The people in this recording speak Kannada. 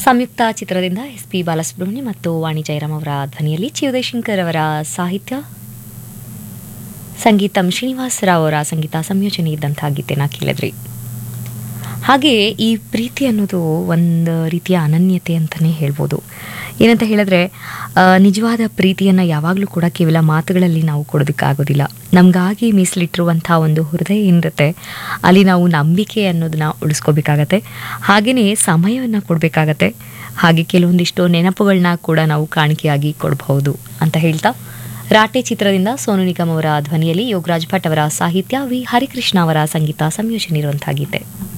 ಸಂಯುಕ್ತ ಚಿತ್ರದಿಂದ ಎಸ್ ಪಿ ಬಾಲಸುಬ್ರಹ್ಮಣ್ಯ ಮತ್ತು ವಾಣಿ ಜಯರಾಮ್ ಅವರ ಧ್ವನಿಯಲ್ಲಿ ಚಿ ಉದಯಶಂಕರ್ ಅವರ ಸಾಹಿತ್ಯ ಸಂಗೀತಂ ಶ್ರೀನಿವಾಸ ರಾವ್ ಅವರ ಸಂಗೀತ ಸಂಯೋಜನೆ ಇದ್ದಂತಹ ಗೀತೆನ ಕೇಳಿದ್ರಿ ಹಾಗೆ ಈ ಪ್ರೀತಿ ಅನ್ನೋದು ಒಂದು ರೀತಿಯ ಅನನ್ಯತೆ ಅಂತಲೇ ಹೇಳ್ಬೋದು ಏನಂತ ಹೇಳಿದ್ರೆ ಆ, ನಿಜವಾದ ಪ್ರೀತಿಯನ್ನು ಯಾವಾಗಲೂ ಕೂಡ ಕೇವಲ ಮಾತುಗಳಲ್ಲಿ ನಾವು ಕೊಡೋದಕ್ಕಾಗೋದಿಲ್ಲ ನಮಗಾಗಿ ಮೀಸಲಿಟ್ಟಿರುವಂಥ ಒಂದು ಹೃದಯ ಏನಿರುತ್ತೆ ಅಲ್ಲಿ ನಾವು ನಂಬಿಕೆ ಅನ್ನೋದನ್ನ ಉಳಿಸ್ಕೋಬೇಕಾಗತ್ತೆ ಹಾಗೆಯೇ ಸಮಯವನ್ನು ಕೊಡಬೇಕಾಗತ್ತೆ ಹಾಗೆ ಕೆಲವೊಂದಿಷ್ಟು ನೆನಪುಗಳನ್ನ ಕೂಡ ನಾವು ಕಾಣಿಕೆಯಾಗಿ ಕೊಡಬಹುದು ಅಂತ ಹೇಳ್ತಾ ರಾಟೆ ಚಿತ್ರದಿಂದ ಸೋನು ನಿಗಮ್ ಅವರ ಧ್ವನಿಯಲ್ಲಿ ಯೋಗರಾಜ್ ಭಟ್ ಅವರ ಸಾಹಿತ್ಯ ವಿ ಹರಿಕೃಷ್ಣ ಅವರ ಸಂಗೀತ ಸಂಯೋಜನೆ ಇರುವಂತಹ ಗೀತೆ